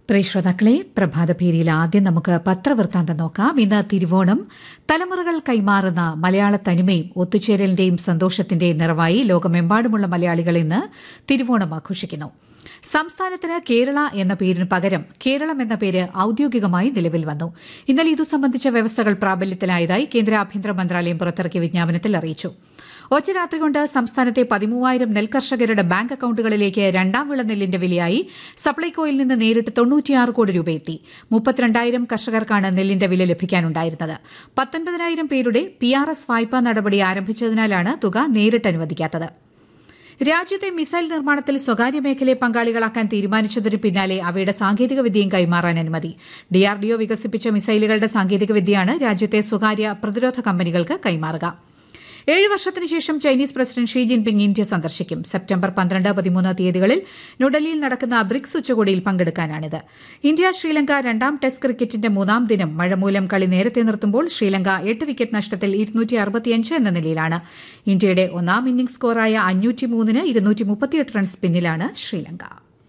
പ്രിയ ശ്രോതാക്കളെ പ്രഭാതഭേരിയിൽ ആദ്യം നമുക്ക് പത്രവൃത്താന്തം നോക്കാം ഇന്ന് തിരുവോണം തലമുറകൾ കൈമാറുന്ന മലയാള തനിമയും ഒത്തുചേരലിന്റെയും സന്തോഷത്തിന്റെയും നിറവായി ലോകമെമ്പാടുമുള്ള മലയാളികൾ ഇന്ന് തിരുവോണം ആഘോഷിക്കുന്നു സംസ്ഥാനത്തിന് കേരള എന്ന പേരിന് പകരം കേരളം എന്ന പേര് ഔദ്യോഗികമായി നിലവിൽ വന്നു ഇന്നലെ ഇതു സംബന്ധിച്ച വ്യവസ്ഥകൾ പ്രാബല്യത്തിലായതായി കേന്ദ്ര ആഭ്യന്തര മന്ത്രാലയം പുറത്തിറക്കിയ വിജ്ഞാപനത്തിൽ അറിയിച്ചു ഒറ്റ രാത്രി കൊണ്ട് സംസ്ഥാനത്തെ പതിമൂവായിരം നെൽകർഷകരുടെ ബാങ്ക് അക്കൌണ്ടുകളിലേക്ക് രണ്ടാം വിള നെല്ലിന്റെ വിലയായി സപ്ലൈകോയിൽ നിന്ന് നേരിട്ട് തൊണ്ണൂറ്റിയാറ് കോടി രൂപ എത്തി മുപ്പത്തിരണ്ടായിരം കർഷകർക്കാണ് നെല്ലിന്റെ വില ലഭിക്കാനുണ്ടായിരുന്നത് പത്തൊൻപതിനായിരം പേരുടെ പി ആർ എസ് വായ്പാ നടപടി ആരംഭിച്ചതിനാലാണ് തുക നേരിട്ട് അനുവദിക്കാത്തത് രാജ്യത്തെ മിസൈൽ നിർമ്മാണത്തിൽ സ്വകാര്യ മേഖലയെ പങ്കാളികളാക്കാൻ തീരുമാനിച്ചതിന് പിന്നാലെ അവയുടെ സാങ്കേതികവിദ്യയും കൈമാറാൻ അനുമതി ഡിആർഡിഒ വികസിപ്പിച്ച മിസൈലുകളുടെ സാങ്കേതികവിദ്യയാണ് രാജ്യത്തെ സ്വകാര്യ പ്രതിരോധ കമ്പനികൾക്ക് കൈമാറുക ഏഴ് വർഷത്തിന് ശേഷം Chinese president Xi Jinping India സന്ദർശിക്കും സെപ്റ്റംബർ പന്ത്രണ്ട് പതിമൂന്ന് തീയതികളിൽ ന്യൂഡൽഹിയിൽ നടക്കുന്ന ബ്രിക്സ് ഉച്ചകോടിയിൽ പങ്കെടുക്കാനാണിത് ഇന്ത്യ ശ്രീലങ്ക രണ്ടാം ടെസ്റ്റ് ക്രിക്കറ്റിന്റെ മൂന്നാം ദിനം മഴ മൂലം കളി നേരത്തെ നിർത്തുമ്പോൾ ശ്രീലങ്ക എട്ട് വിക്കറ്റ് നഷ്ടത്തിൽ എന്ന നിലയിലാണ് ഇന്ത്യയുടെ ഒന്നാം ഇന്നിംഗ്സ് സ്കോറായ അഞ്ഞൂറ്റിമൂന്നിന് ഇരുന്നൂറ്റി മുപ്പത്തിയെട്ട് റൺസ് പിന്നിലാണ് ശ്രീലങ്ക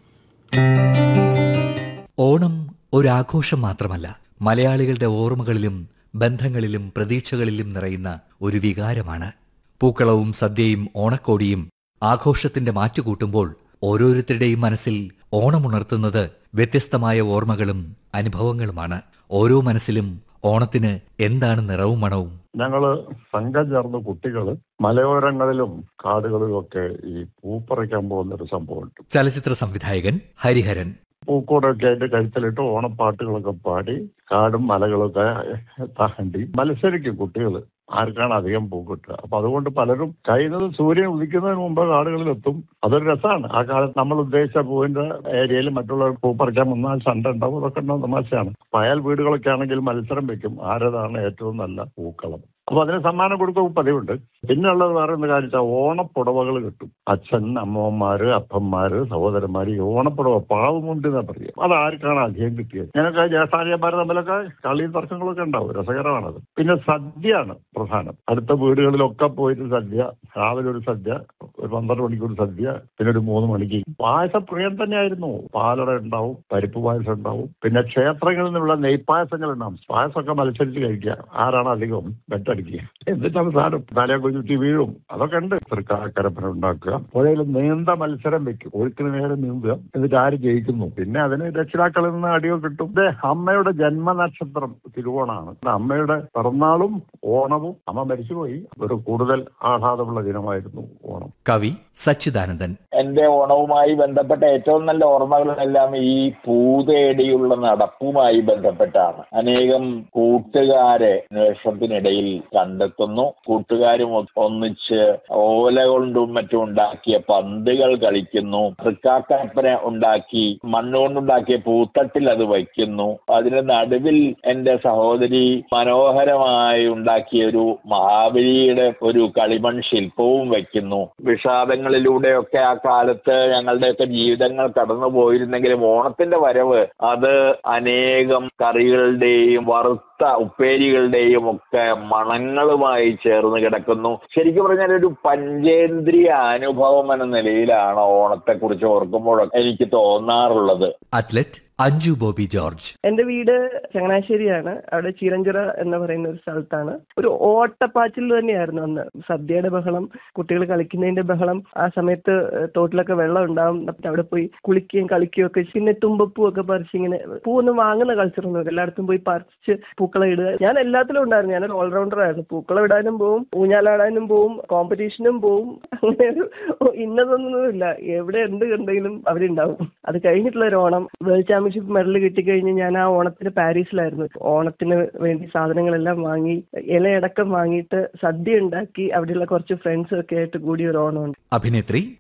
ഓണം ഒരാഘോഷം മാത്രമല്ല മലയാളികളുടെ ഓർമ്മകളിലും ബന്ധങ്ങളിലും പ്രതീക്ഷകളിലും നിറയുന്ന ഒരു വികാരമാണ് പൂക്കളവും സദ്യയും ഓണക്കോടിയും ആഘോഷത്തിന്റെ മാറ്റുകൂട്ടുമ്പോൾ ഓരോരുത്തരുടെയും മനസ്സിൽ ഓണമുണർത്തുന്നത് വ്യത്യസ്തമായ ഓർമ്മകളും അനുഭവങ്ങളുമാണ് ഓരോ മനസ്സിലും ഓണത്തിന് എന്താണ് നിറവും മണവും ഞങ്ങള് സംഘം ചേർന്ന കുട്ടികള് മലയോരങ്ങളിലും കാടുകളിലും ഒക്കെ ഈ പൂപ്പറിക്കാൻ പോകുന്ന ഒരു സംഭവമുണ്ട് ചലച്ചിത്ര സംവിധായകൻ ഹരിഹരൻ പൂക്കോടൊക്കെ ആയിട്ട് കഴുത്തിലിട്ട് ഓണപ്പാട്ടുകളൊക്കെ പാടി കാടും മലകളൊക്കെ താണ്ടി മത്സരിക്കും കുട്ടികൾ ആർക്കാണ് അധികം പൂ കിട്ടുക അപ്പൊ അതുകൊണ്ട് പലരും കഴിയുന്നത് സൂര്യൻ ഉദിക്കുന്നതിന് മുമ്പ് കാടുകളിലെത്തും അതൊരു രസമാണ് ആ കാലത്ത് നമ്മൾ ഉദ്ദേശിച്ച പൂവിന്റെ ഏരിയയിൽ മറ്റുള്ളവർ പൂ പറിക്കാൻ വന്നാൽ സണ്ട ഉണ്ടാവും അതൊക്കെ ഉണ്ടാവും തമാശയാണ് പയൽ വീടുകളൊക്കെ ആണെങ്കിൽ മത്സരം വെക്കും ആരതാണ് ഏറ്റവും നല്ല പൂക്കളം അപ്പൊ അതിന് സമ്മാനം കൊടുക്കും പതിവുണ്ട് പിന്നെ ഉള്ളത് വേറെ എന്താ കാര്യം ഓണപ്പുടവകൾ കിട്ടും അച്ഛൻ അമ്മമാര് അപ്പന്മാര് സഹോദരന്മാര് ഈ ഓണപ്പുടവ പാവമുണ്ട് എന്നാ പറയുക അത് ആർക്കാണ് അധികം കിട്ടിയത് ഞങ്ങൾക്ക് ജ്യേഷ്ഠാനിയന്മാർ തമ്മിലൊക്കെ കളിയും തർക്കങ്ങളൊക്കെ ഉണ്ടാവും രസകരമാണത് പിന്നെ സദ്യയാണ് പ്രധാനം അടുത്ത വീടുകളിലൊക്കെ പോയിട്ട് സദ്യ രാവിലെ ഒരു സദ്യ ഒരു പന്ത്രണ്ട് മണിക്ക് ഒരു സദ്യ പിന്നെ ഒരു മൂന്ന് മണിക്ക് പായസപ്രിയം തന്നെയായിരുന്നു പാലട ഉണ്ടാവും പരിപ്പ് പായസം ഉണ്ടാവും പിന്നെ ക്ഷേത്രങ്ങളിൽ നിന്നുള്ള നെയ്പായസങ്ങൾ ഉണ്ടാവും പായസമൊക്കെ മത്സരിച്ച് കഴിക്കുക ആരാണ് അധികം ബെറ്റടിക്കുക എന്നിട്ടാണ് സാധനം തലയെ കുഞ്ഞുറ്റി വീഴും അതൊക്കെ ഉണ്ട് തൃക്കാക്കരപ്പന ഉണ്ടാക്കുക പുഴയിൽ നീന്ത മത്സരം വെക്കും ഒഴുക്കിന് നേരെ നീന്തുക എന്നിട്ട് ആര് ജയിക്കുന്നു പിന്നെ അതിന് രക്ഷിതാക്കളിൽ നിന്ന് അടിയോ കിട്ടും ഇത് അമ്മയുടെ ജന്മനക്ഷത്രം തിരുവോണാണ് അമ്മയുടെ പിറന്നാളും ഓണവും അമ്മ മരിച്ചുപോയി ഒരു കൂടുതൽ ആഹ്ലാദമുള്ള ദിനമായിരുന്നു ഓണം കവി സച്ചിദാനന്ദൻ എന്റെ ഓണവുമായി ബന്ധപ്പെട്ട ഏറ്റവും നല്ല ഓർമ്മകളെല്ലാം ഈ പൂതേടിയുള്ള നടപ്പുമായി ബന്ധപ്പെട്ടാണ് അനേകം കൂട്ടുകാരെ അന്വേഷണത്തിനിടയിൽ കണ്ടെത്തുന്നു കൂട്ടുകാരും ഒന്നിച്ച് ഓല കൊണ്ടും മറ്റും ഉണ്ടാക്കിയ പന്തുകൾ കളിക്കുന്നു തൃക്കാക്കപ്പന ഉണ്ടാക്കി മണ്ണുകൊണ്ടുണ്ടാക്കിയ പൂത്തട്ടിൽ അത് വയ്ക്കുന്നു അതിന് നടുവിൽ എന്റെ സഹോദരി മനോഹരമായി ഉണ്ടാക്കിയ ഒരു മഹാബലിയുടെ ഒരു കളിമൺ ശില്പവും വയ്ക്കുന്നു വിഷാദങ്ങളിലൂടെയൊക്കെ ആ കാലത്ത് ഞങ്ങളുടെയൊക്കെ ജീവിതങ്ങൾ കടന്നു പോയിരുന്നെങ്കിലും ഓണത്തിന്റെ വരവ് അത് അനേകം കറികളുടെയും വറുത്ത ഉപ്പേരികളുടെയും ഒക്കെ മണങ്ങളുമായി ചേർന്ന് കിടക്കുന്നു ശരിക്കും പറഞ്ഞാൽ ഒരു പഞ്ചേന്ദ്രിയ അനുഭവം എന്ന നിലയിലാണ് ഓണത്തെ കുറിച്ച് ഓർക്കുമ്പോഴൊക്കെ എനിക്ക് തോന്നാറുള്ളത് അത്ലറ്റ് അഞ്ജു ബോബി ജോർജ് എന്റെ വീട് ചങ്ങനാശ്ശേരിയാണ് അവിടെ ചീരഞ്ചിറ എന്ന് പറയുന്ന ഒരു സ്ഥലത്താണ് ഒരു ഓട്ടപ്പാച്ചിൽ തന്നെയായിരുന്നു അന്ന് സദ്യയുടെ ബഹളം കുട്ടികൾ കളിക്കുന്നതിന്റെ ബഹളം ആ സമയത്ത് തോട്ടിലൊക്കെ വെള്ളം ഉണ്ടാവും അവിടെ പോയി കുളിക്കുകയും കളിക്കുകയും ഒക്കെ പിന്നെ തുമ്പപ്പൂ ഒക്കെ പറിച്ച് ഇങ്ങനെ പൂവൊന്നും വാങ്ങുന്ന കൾച്ചറൊന്നും എല്ലായിടത്തും പോയി പറിച്ച് പൂക്കളം ഇടുക ഞാൻ എല്ലാത്തിലും ഉണ്ടായിരുന്നു ഞാനൊരു ഓൾറൗണ്ടർ ആയിരുന്നു പൂക്കളം ഇടാനും പോവും ഊഞ്ഞാലാടാനും പോവും കോമ്പറ്റീഷനും പോവും അങ്ങനെ ഒരു ഇന്നതൊന്നുമില്ല എവിടെ എന്ത് കണ്ടെങ്കിലും അവരുണ്ടാവും അത് കഴിഞ്ഞിട്ടുള്ള ഒരു ഓണം വേൾഡ് ചാമ്പ്യൻഷിപ്പ് മെഡൽ കിട്ടിക്കഴിഞ്ഞ് ഞാൻ ആ ഓണത്തിന് പാരീസിലായിരുന്നു ഓണത്തിന് വേണ്ടി സാധനങ്ങളെല്ലാം വാങ്ങി ഇലയടക്കം വാങ്ങിയിട്ട് സദ്യ ഉണ്ടാക്കി അവിടെയുള്ള കുറച്ച് ഫ്രണ്ട്സ് ഒക്കെ ആയിട്ട് കൂടി ഒരു ഓണമുണ്ട് അഭിനേത്രി